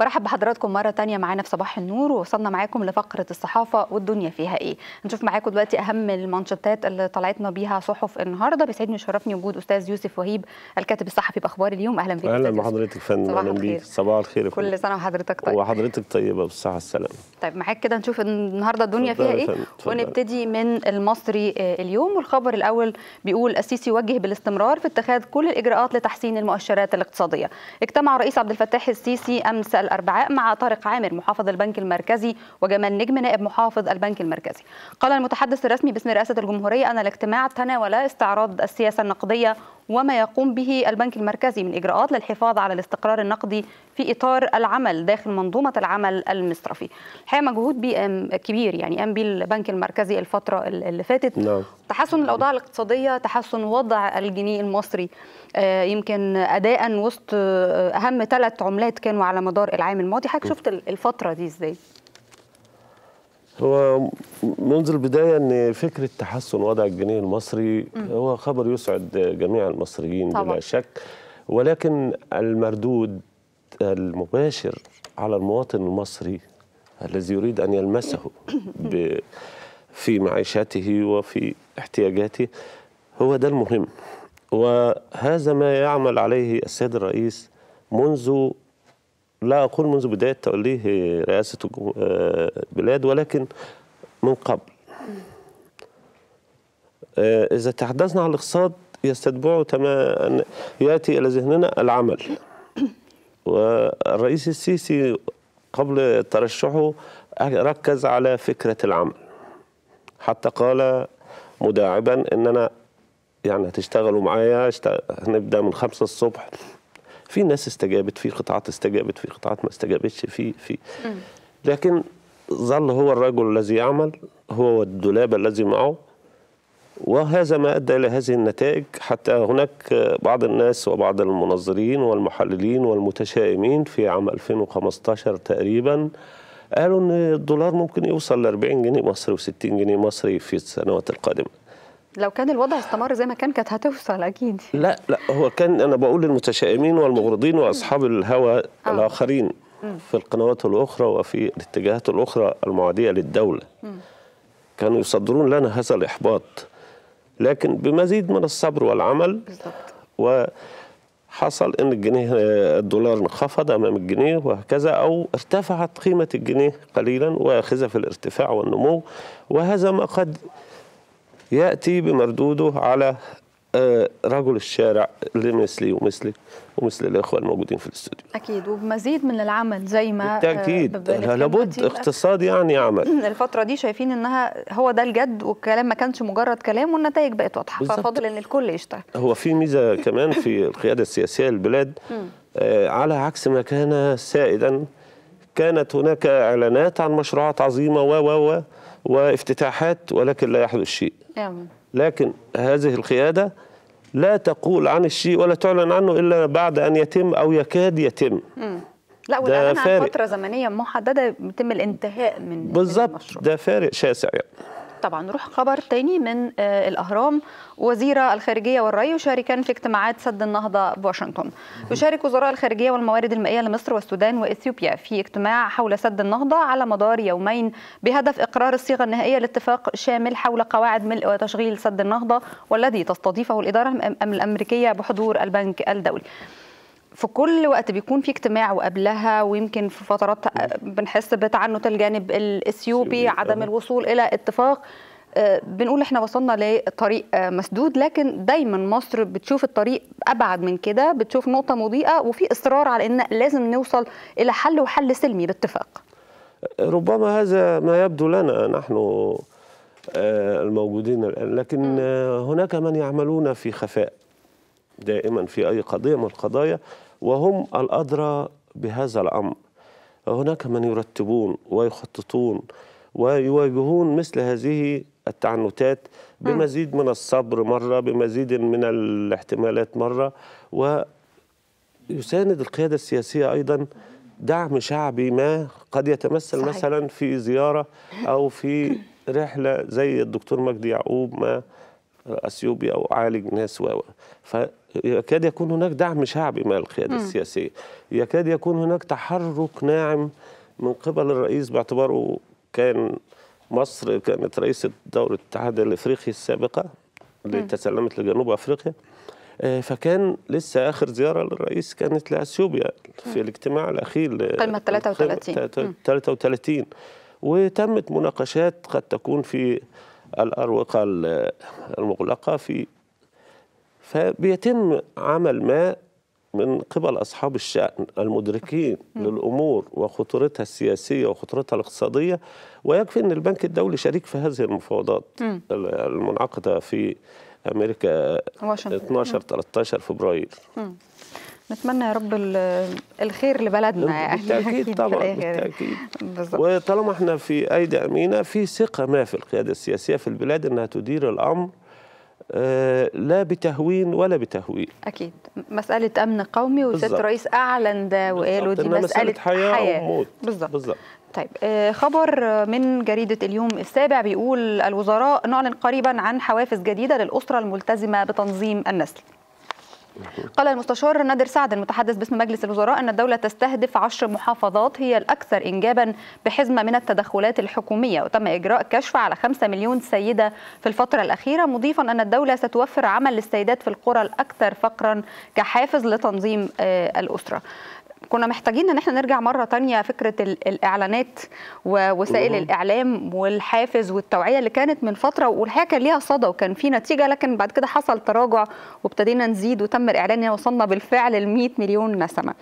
برحب بحضراتكم مرة تانية معانا في صباح النور ووصلنا معاكم لفقرة الصحافة والدنيا فيها ايه نشوف معاكم دلوقتي أهم المانشيتات اللي طلعتنا بيها صحف النهاردة بيسعدني ويشرفني وجود أستاذ يوسف وهيب الكاتب الصحفي بأخبار اليوم أهلا بك اهلا أستاذ يوسف. بحضرتك يا فندم صباح اهلا الخير. بيك صباح الخير يا فندم كل سنة وحضرتك طيب وحضرتك طيبه بالصحه والسلامه طيب معاك كده نشوف النهارده الدنيا اتفضل فيها يا ايه فندم، اتفضل. ونبتدي من المصري آه، اليوم والخبر الاول بيقول السيسي يوجه بالاستمرار في اتخاذ كل الاجراءات لتحسين المؤشرات الاقتصاديه اجتمع الرئيس عبد الفتاح السيسي امس الاربعاء مع طارق عامر محافظ البنك المركزي وجمال نجم نائب محافظ البنك المركزي قال المتحدث الرسمي باسم رئاسه الجمهوريه ان الاجتماع تناول استعراض السياسه النقديه وما يقوم به البنك المركزي من اجراءات للحفاظ على الاستقرار النقدي في اطار العمل داخل منظومه العمل المصرفي. الحقيقه مجهود بي أم كبير يعني قام بيه البنك المركزي الفتره اللي فاتت نعم تحسن الاوضاع الاقتصاديه تحسن وضع الجنيه المصري آه، يمكن اداء وسط آه، اهم ثلاث عملات كانوا على مدار العام الماضي حضرتك شفت الفتره دي ازاي هو منذ البدايه ان فكره تحسن وضع الجنيه المصري هو خبر يسعد جميع المصريين طبعاً. بلا شك ولكن المردود المباشر على المواطن المصري الذي يريد ان يلمسه ب- في معيشته وفي احتياجاته هو ده المهم وهذا ما يعمل عليه السيد الرئيس منذ لا أقول منذ بداية توليه رئاسة الجم- آه، البلاد ولكن من قبل آه، إذا تحدثنا عن الاقتصاد يستتبعه تما أن يأتي إلى ذهننا العمل والرئيس السيسي قبل ترشحه ركز على فكرة العمل حتى قال مداعبا أننا يعني هتشتغلوا معايا اشت- هنبدأ من خمسة الصبح في ناس استجابت في قطاعات استجابت في قطاعات ما استجابتش في في لكن ظل هو الرجل الذي يعمل هو والدولاب الذي معه وهذا ما ادى الى هذه النتائج حتى هناك بعض الناس وبعض المنظرين والمحللين والمتشائمين في عام 2015 تقريبا قالوا ان الدولار ممكن يوصل ل 40 جنيه مصري و60 جنيه مصري في السنوات القادمه لو كان الوضع استمر زي ما كان كانت هتوصل اكيد لا لا هو كان انا بقول للمتشائمين والمغرضين واصحاب الهوى آه. الاخرين في القنوات الاخرى وفي الاتجاهات الاخرى المعاديه للدوله كانوا يصدرون لنا هذا الاحباط لكن بمزيد من الصبر والعمل بالظبط وحصل ان الجنيه الدولار انخفض امام الجنيه وهكذا او ارتفعت قيمه الجنيه قليلا واخذ في الارتفاع والنمو وهذا ما قد ياتي بمردوده على آه، رجل الشارع اللي مثلي ومثلك ومثل الاخوه الموجودين في الاستوديو اكيد وبمزيد من العمل زي ما آه، بالتاكيد ب- بنتكلم لابد دلوقتي. اقتصاد يعني يعمل الفترة دي شايفين انها هو ده الجد والكلام ما كانش مجرد كلام والنتائج بقت واضحة بالظبط. ففاضل ان الكل يشتغل هو في ميزه كمان في القياده السياسيه للبلاد آه، على عكس ما كان سائدا كانت هناك اعلانات عن مشروعات عظيمه و و و وافتتاحات ولكن لا يحدث شيء يعني لكن هذه القياده لا تقول عن الشيء ولا تعلن عنه الا بعد ان يتم او يكاد يتم لا والاعلان عن فارق. فترة زمنية محددة يتم الانتهاء من من بالظبط المشروع. ده فارق شاسع يعني طبعا نروح خبر تاني من آه، الأهرام وزير الخارجية والري يشاركان في اجتماعات سد النهضة بواشنطن يشارك وزراء الخارجية والموارد المائية لمصر والسودان وإثيوبيا في اجتماع حول سد النهضة على مدار يومين بهدف إقرار الصيغة النهائية لاتفاق شامل حول قواعد ملء وتشغيل سد النهضة والذي تستضيفه الإدارة الأم- الأمريكية بحضور البنك الدولي في كل وقت بيكون في اجتماع وقبلها ويمكن في فترات بنحس بتعنت الجانب الاثيوبي الإثيوبي، عدم آه. الوصول الى اتفاق آه، بنقول احنا وصلنا لطريق آه، مسدود لكن دايما مصر بتشوف الطريق ابعد من كده بتشوف نقطه مضيئه وفي اصرار على ان لازم نوصل الى حل وحل سلمي باتفاق ربما هذا ما يبدو لنا نحن آه، الموجودين الآن لكن آه، هناك من يعملون في خفاء دائما في أي قضية من القضايا وهم الأدرى بهذا الأمر هناك من يرتبون ويخططون ويواجهون مثل هذه التعنتات بمزيد من الصبر مرة بمزيد من الاحتمالات مرة ويساند القيادة السياسية أيضا دعم شعبي ما قد يتمثل صحيح. مثلا في زيارة أو في رحلة زي الدكتور مجدي يعقوب ما اثيوبيا او عالج ناس و و. يكاد يكون هناك دعم شعبي من القياده السياسيه يكاد يكون هناك تحرك ناعم من قبل الرئيس باعتباره كان مصر كانت رئيسة دولة الاتحاد الافريقي السابقة اللي تسلمت لجنوب افريقيا آه، فكان لسه اخر زياره للرئيس كانت لاثيوبيا في الاجتماع الاخير قمة 33. قمة 33 وتمت مناقشات قد تكون في الاروقه المغلقه في فبيتم عمل ما من قبل أصحاب الشأن المدركين للأمور وخطورتها السياسية وخطورتها الاقتصادية ويكفي أن البنك الدولي شريك في هذه المفاوضات المنعقدة في أمريكا واشنطن. 12 13 فبراير نتمنى يا رب ال- الخير لبلدنا يعني بالتأكيد أكيد في طبعا الآخر. بالتأكيد بالظبط وطالما احنا في أيدي أمينة في ثقة ما في القيادة السياسية في البلاد أنها تدير الأمر آه، لا بتهوين ولا بتهويل أكيد مسألة أمن قومي وسيادة بالظبط. الرئيس أعلن ده وقالوا دي إنها مسألة حياة أو موت بالظبط بالظبط طيب آه، خبر من جريدة اليوم السابع بيقول الوزراء نعلن قريبا عن حوافز جديدة للأسرة الملتزمة بتنظيم النسل قال المستشار نادر سعد المتحدث باسم مجلس الوزراء أن الدولة تستهدف عشر محافظات هي الأكثر إنجابا بحزمة من التدخلات الحكومية وتم إجراء كشف على 5 مليون سيدة في الفترة الأخيرة مضيفا أن الدولة ستوفر عمل للسيدات في القرى الأكثر فقرا كحافز لتنظيم آه، الأسرة كنا محتاجين ان احنا نرجع مره تانية فكره ال- الاعلانات ووسائل مم. الاعلام والحافز والتوعيه اللي كانت من فتره والحقيقه كان ليها صدى وكان في نتيجه لكن بعد كده حصل تراجع وابتدينا نزيد وتم الاعلان ان وصلنا بالفعل ل 100 مليون نسمه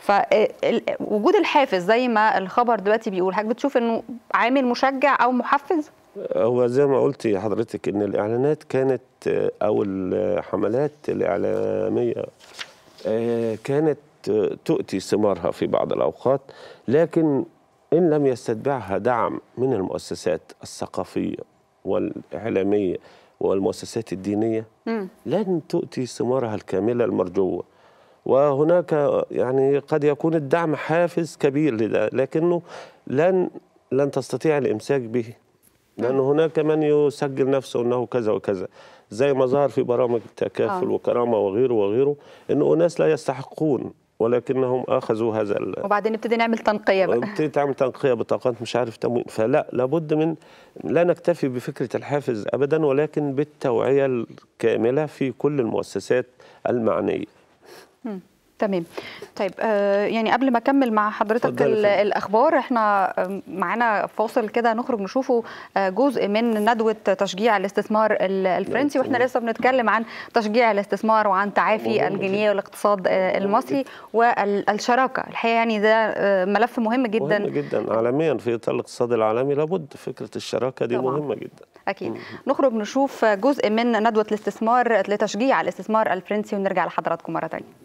فوجود الحافز زي ما الخبر دلوقتي بيقول حضرتك بتشوف انه عامل مشجع او محفز هو زي ما قلت حضرتك ان الاعلانات كانت آه، او الحملات الاعلاميه آه، كانت آه، تؤتي ثمارها في بعض الاوقات لكن ان لم يستتبعها دعم من المؤسسات الثقافيه والاعلاميه والمؤسسات الدينيه مم. لن تؤتي ثمارها الكامله المرجوه وهناك يعني قد يكون الدعم حافز كبير لده لكنه لن لن تستطيع الامساك به لأن هناك من يسجل نفسه أنه كذا وكذا زي ما ظهر في برامج التكافل آه. وكرامة وغيره وغيره أنه أناس لا يستحقون ولكنهم أخذوا هذا ال- وبعدين نبتدي نعمل تنقيه بقى بتبتدي تعمل تنقية بطاقات مش عارف تموين فلا لابد من لا نكتفي بفكرة الحافز أبدا ولكن بالتوعية الكاملة في كل المؤسسات المعنية تمام طيب آه يعني قبل ما اكمل مع حضرتك اتفضلي ال- فندم. الاخبار احنا آه، معانا فاصل كده نخرج نشوفه آه، جزء من ندوه تشجيع الاستثمار ال- الفرنسي واحنا تمام. لسه بنتكلم عن تشجيع الاستثمار وعن تعافي مهم الجنيه والاقتصاد آه، المصري والشراكه الحقيقه يعني ده آه، ملف مهم جدا مهم جدا عالميا في إطار الاقتصاد العالمي لابد فكرة الشراكة دي طبعاً. مهمة جدا اكيد نخرج نشوف جزء من ندوه الاستثمار لتشجيع الاستثمار الفرنسي ونرجع لحضراتكم مره ثانيه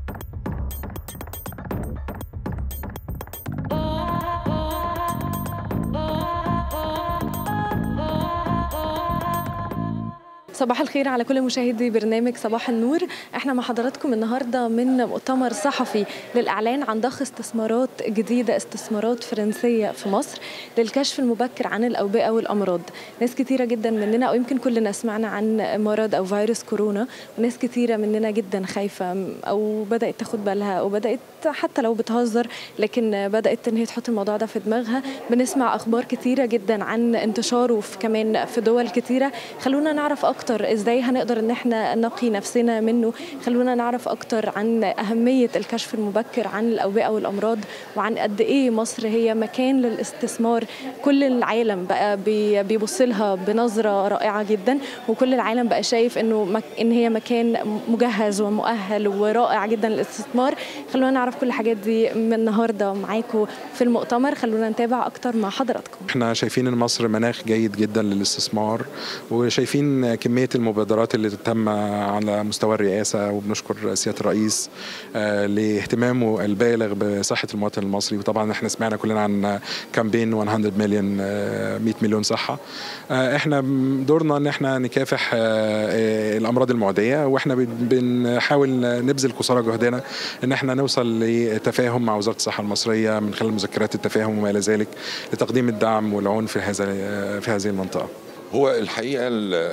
صباح الخير على كل مشاهدي برنامج صباح النور احنا مع حضراتكم النهارده من مؤتمر صحفي للاعلان عن ضخ استثمارات جديده استثمارات فرنسيه في مصر للكشف المبكر عن الاوبئه والامراض ناس كتيره جدا مننا او يمكن كلنا سمعنا عن مرض او فيروس كورونا وناس كتيره مننا جدا خايفه او بدات تاخد بالها او بدات حتى لو بتهزر لكن بدات ان هي تحط الموضوع ده في دماغها بنسمع اخبار كتيره جدا عن انتشاره في كمان في دول كتيره خلونا نعرف اكتر ازاي هنقدر ان احنا نقي نفسنا منه خلونا نعرف اكتر عن اهميه الكشف المبكر عن الاوبئه والامراض وعن قد ايه مصر هي مكان للاستثمار كل العالم بقى بي- بيبص لها بنظره رائعه جدا وكل العالم بقى شايف انه مك ان هي مكان مجهز ومؤهل ورائع جدا للاستثمار خلونا نعرف كل الحاجات دي من النهارده معاكم في المؤتمر خلونا نتابع اكتر مع حضراتكم احنا شايفين ان مصر مناخ جيد جدا للاستثمار وشايفين كميه المبادرات اللي تم على مستوى الرئاسه وبنشكر سياده الرئيس آه، لاهتمامه البالغ بصحه المواطن المصري وطبعا احنا سمعنا كلنا عن كامبين 100 مليون آه، 100 مليون صحه آه، احنا دورنا ان احنا نكافح آه، آه، الامراض المعديه واحنا بن- بنحاول نبذل قصارى جهدنا ان احنا نوصل لتفاهم مع وزاره الصحه المصريه من خلال مذكرات التفاهم وما الى ذلك لتقديم الدعم والعون في هذا في هذه المنطقه هو الحقيقه ال-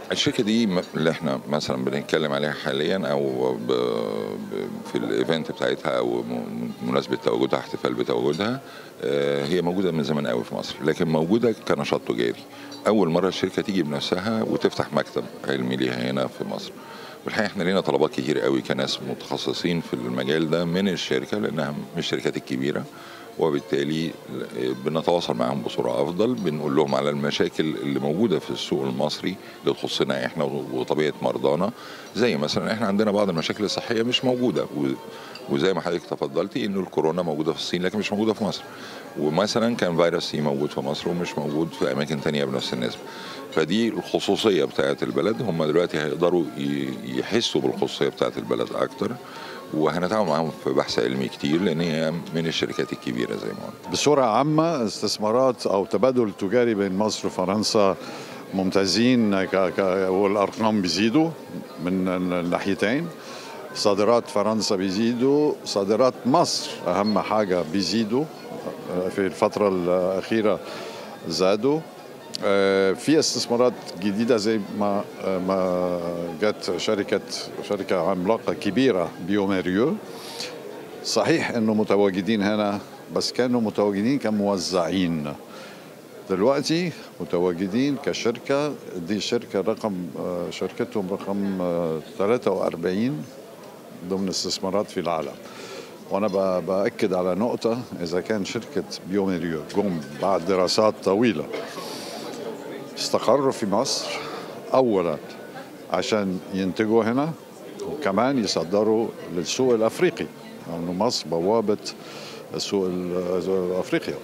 الشركه دي م- اللي احنا مثلا بنتكلم عليها حاليا او ب... ب... في الايفنت بتاعتها او م- مناسبه تواجدها احتفال بتواجدها آه، هي موجوده من زمان قوي في مصر لكن موجوده كنشاط تجاري اول مره الشركه تيجي بنفسها وتفتح مكتب علمي ليها هنا في مصر والحقيقه احنا لينا طلبات كتير قوي كناس متخصصين في المجال ده من الشركه لانها من الشركات الكبيره وبالتالي بنتواصل معاهم بصوره افضل بنقول لهم على المشاكل اللي موجوده في السوق المصري اللي تخصنا احنا وطبيعه مرضانا زي مثلا احنا عندنا بعض المشاكل الصحيه مش موجوده و- وزي ما حضرتك تفضلتي انه الكورونا موجوده في الصين لكن مش موجوده في مصر ومثلا كان فيروس سي موجود في مصر ومش موجود في اماكن تانية بنفس النسبه فدي الخصوصيه بتاعه البلد هم دلوقتي هيقدروا ي- يحسوا بالخصوصيه بتاعه البلد اكتر وهنتعامل معاهم في بحث علمي كتير لان هي من الشركات الكبيره زي ما قلت بصورة عامة استثمارات أو تبادل تجاري بين مصر وفرنسا ممتازين ك... ك... والأرقام بيزيدوا من الناحيتين صادرات فرنسا بيزيدوا صادرات مصر أهم حاجة بيزيدوا في الفترة الأخيرة زادوا آه، في استثمارات جديدة زي ما آه، ما جت شركة شركة عملاقة كبيرة بيوميريو صحيح انه متواجدين هنا بس كانوا متواجدين كموزعين دلوقتي متواجدين كشركة دي شركة رقم آه، شركتهم رقم آه، 43 ضمن استثمارات في العالم وانا ب- باكد على نقطة اذا كان شركة بيوميريو جم بعد دراسات طويلة استقروا في مصر اولا عشان ينتجوا هنا وكمان يصدروا للسوق الافريقي لانه مصر بوابه السوق ال- افريقيا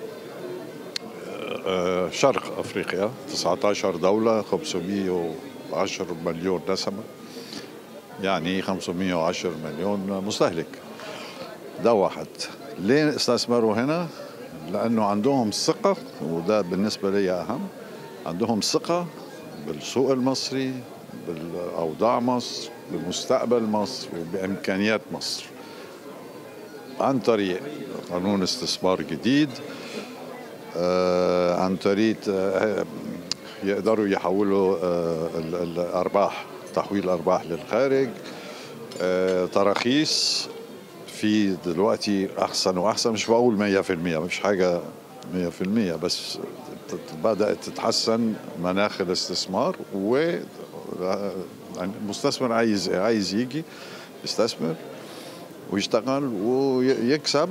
آه، شرق افريقيا 19 دوله 510 مليون نسمه يعني 510 مليون مستهلك ده واحد ليه استثمروا هنا لانه عندهم ثقه وده بالنسبه لي اهم عندهم ثقه بالسوق المصري بالاوضاع مصر بمستقبل مصر وبامكانيات مصر عن طريق قانون استثمار جديد آه، عن طريق آه، يقدروا يحولوا آه، ال- الارباح تحويل الارباح للخارج آه، تراخيص في دلوقتي احسن واحسن مش بقول 100% مش حاجه 100% بس ت- بدات تتحسن مناخ الاستثمار و يعني المستثمر عايز عايز يجي يستثمر ويشتغل ويكسب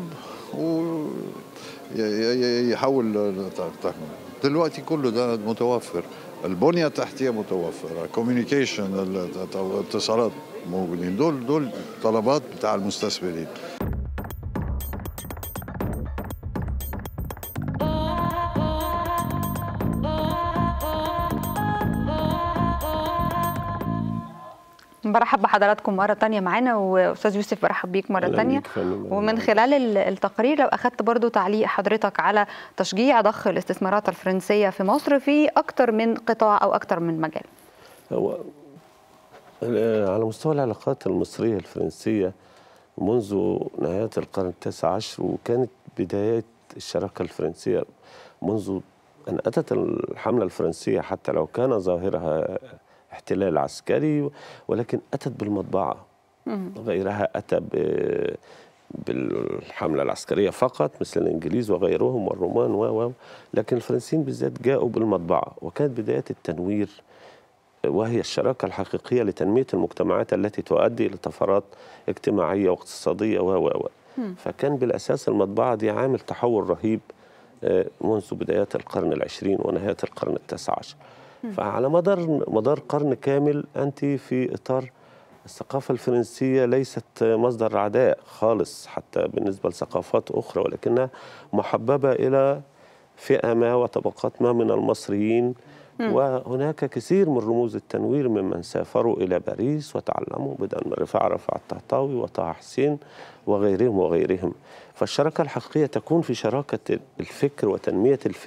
ويحول دلوقتي كله ده متوفر البنية التحتية متوفرة كوميونيكيشن الاتصالات موجودين دول دول طلبات بتاع المستثمرين برحب بحضراتكم مرة تانية معانا وأستاذ يوسف برحب بيك مرة أهلاً تانية بيك يا فندم. ومن خلال ال- التقرير لو أخدت برضو تعليق حضرتك على تشجيع ضخ الاستثمارات الفرنسية في مصر في أكتر من قطاع أو أكتر من مجال هو ال- على مستوى العلاقات المصرية الفرنسية منذ نهاية القرن التاسع عشر وكانت بدايات الشراكة الفرنسية منذ أن أتت الحملة الفرنسية حتى لو كان ظاهرها احتلال عسكري ولكن أتت بالمطبعة غيرها أتى ب- بالحملة العسكرية فقط مثل الإنجليز وغيرهم والرومان و و لكن الفرنسيين بالذات جاءوا بالمطبعة وكانت بداية التنوير وهي الشراكة الحقيقية لتنمية المجتمعات التي تؤدي إلى طفرات اجتماعية واقتصادية و و و فكان بالأساس المطبعة دي عامل تحول رهيب آه، منذ بدايات القرن العشرين ونهاية القرن التاسع عشر فعلى مدار مدار قرن كامل أنت في إطار الثقافة الفرنسية ليست مصدر عداء خالص حتى بالنسبة لثقافات أخرى ولكنها محببة إلى فئة ما وطبقات ما من المصريين وهناك كثير من رموز التنوير ممن سافروا إلى باريس وتعلموا بدءا من رفاعة رفع الطهطاوي وطه حسين وغيرهم وغيرهم فالشراكة الحقيقية تكون في شراكة الفكر وتنمية الفكر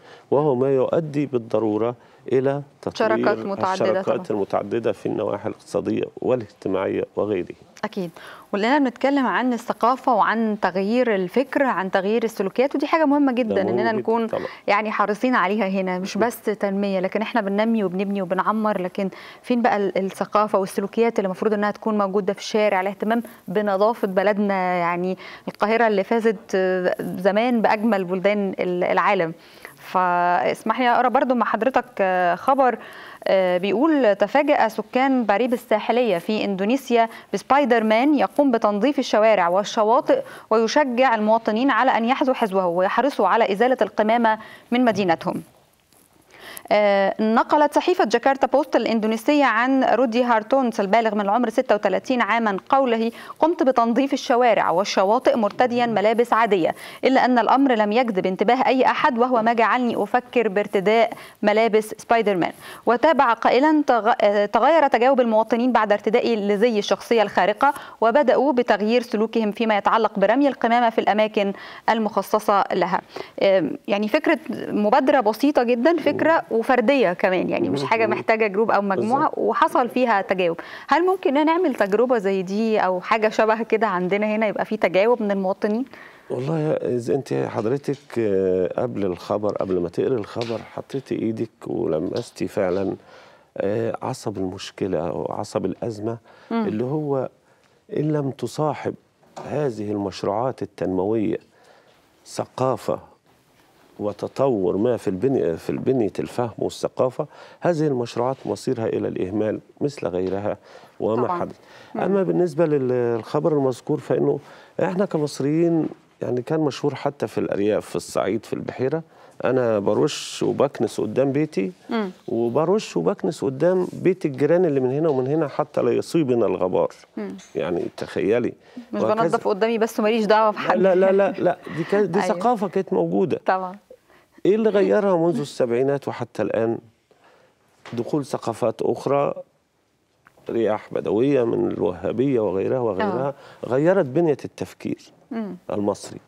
وهو ما يؤدي بالضروره الى تطوير شراكات متعددة الشراكات طبعاً. المتعدده في النواحي الاقتصاديه والاجتماعيه وغيره أكيد ولأننا بنتكلم عن الثقافة وعن تغيير الفكر عن تغيير السلوكيات ودي حاجة مهمة جدا مهم إننا جداً نكون طبعاً. يعني حريصين عليها هنا مش بس تنمية لكن إحنا بننمي وبنبني وبنعمر لكن فين بقى ال- الثقافة والسلوكيات اللي المفروض إنها تكون موجودة في الشارع الاهتمام بنظافة بلدنا يعني القاهرة اللي فازت آه، زمان بأجمل بلدان ال- العالم فاسمح لي اقرا برضو مع حضرتك آه، خبر آه، بيقول تفاجأ سكان باريب الساحلية في إندونيسيا بسبايدر مان يقوم بتنظيف الشوارع والشواطئ ويشجع المواطنين على أن يحذوا حذوه ويحرصوا على إزالة القمامة من مدينتهم آه، نقلت صحيفة جاكرتا بوست الإندونيسية عن رودي هارتونس البالغ من العمر 36 عاما قوله قمت بتنظيف الشوارع والشواطئ مرتديا ملابس عادية إلا أن الأمر لم يجذب انتباه أي أحد وهو ما جعلني أفكر بارتداء ملابس سبايدر مان وتابع قائلا تغ- آه، تغير تجاوب المواطنين بعد ارتدائي لزي الشخصية الخارقة وبدأوا بتغيير سلوكهم فيما يتعلق برمي القمامة في الأماكن المخصصة لها آم، يعني فكرة مبادرة بسيطة جدا فكرة وفردية كمان يعني مش حاجة محتاجة جروب أو مجموعة وحصل فيها تجاوب هل ممكن إننا نعمل تجربة زي دي أو حاجة شبه كده عندنا هنا يبقى في تجاوب من المواطنين والله اذا انت حضرتك آه، قبل الخبر قبل ما تقري الخبر حطيتي ايدك ولمستي فعلا آه، عصب المشكله او عصب الازمه اللي هو ان لم تصاحب هذه المشروعات التنمويه ثقافه وتطور ما في البنية في البنية الفهم والثقافة هذه المشروعات مصيرها إلى الإهمال مثل غيرها وما طبعاً. حدث أما بالنسبة للخبر المذكور فإنه إحنا كمصريين يعني كان مشهور حتى في الأرياف في الصعيد في البحيرة أنا برش وبكنس قدام بيتي وبرش وبكنس قدام بيت الجيران اللي من هنا ومن هنا حتى لا يصيبنا الغبار يعني تخيلي مش وهكذا. بنظف قدامي بس وماليش دعوة بحد لا لا لا لا دي كانت دي أيوة. ثقافة كانت موجودة طبعا ايه اللي غيرها منذ السبعينات وحتى الان دخول ثقافات اخرى رياح بدويه من الوهابيه وغيرها وغيرها غيرت بنيه التفكير المصري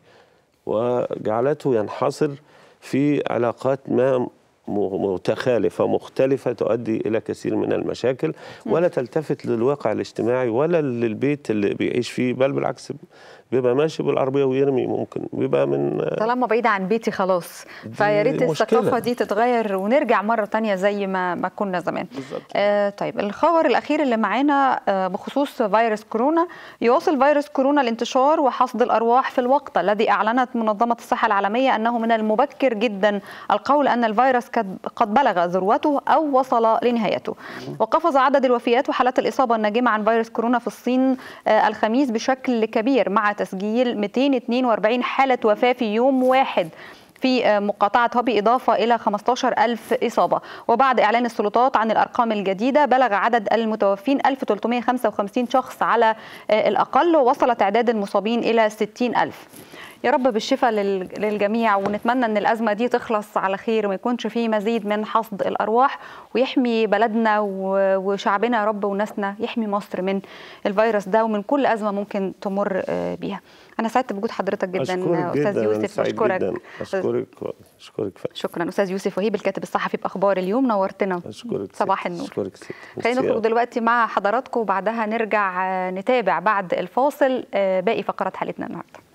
وجعلته ينحصر في علاقات ما م- متخالفة مختلفة تؤدي إلى كثير من المشاكل ولا تلتفت للواقع الاجتماعي ولا للبيت اللي بيعيش فيه بل بالعكس بيبقى ماشي بالعربية ويرمي ممكن بيبقى من طالما بعيدة عن بيتي خلاص فيا ريت مشكلة. الثقافة دي تتغير ونرجع مرة تانية زي ما ما كنا زمان بالظبط. آه طيب الخبر الأخير اللي معانا آه بخصوص فيروس كورونا يواصل فيروس كورونا الانتشار وحصد الأرواح في الوقت الذي أعلنت منظمة الصحة العالمية أنه من المبكر جدا القول أن الفيروس قد قد بلغ ذروته أو وصل لنهايته وقفز عدد الوفيات وحالات الإصابة الناجمة عن فيروس كورونا في الصين آه الخميس بشكل كبير مع تسجيل 242 حالة وفاة في يوم واحد في مقاطعة هوبي إضافة إلى 15 ألف إصابة وبعد إعلان السلطات عن الأرقام الجديدة بلغ عدد المتوفين 1355 شخص على الأقل ووصل تعداد المصابين إلى 60 ألف يا رب بالشفاء لل- للجميع ونتمنى ان الازمه دي تخلص على خير وما يكونش فيه مزيد من حصد الارواح ويحمي بلدنا و- وشعبنا يا رب وناسنا يحمي مصر من الفيروس ده ومن كل ازمه ممكن تمر آه، بيها انا سعدت بوجود حضرتك جدا أشكرك استاذ جدا أنا يوسف سعيد بشكرك جدا أشكرك أشكرك فعلا. شكرا استاذ يوسف وهيب الكاتب الصحفي باخبار اليوم نورتنا أشكرك صباح ست. النور أشكرك ست خلينا ميرسي نخرج دلوقتي مع حضراتكم وبعدها نرجع آه، نتابع بعد الفاصل آه، باقي فقرات حلقتنا النهارده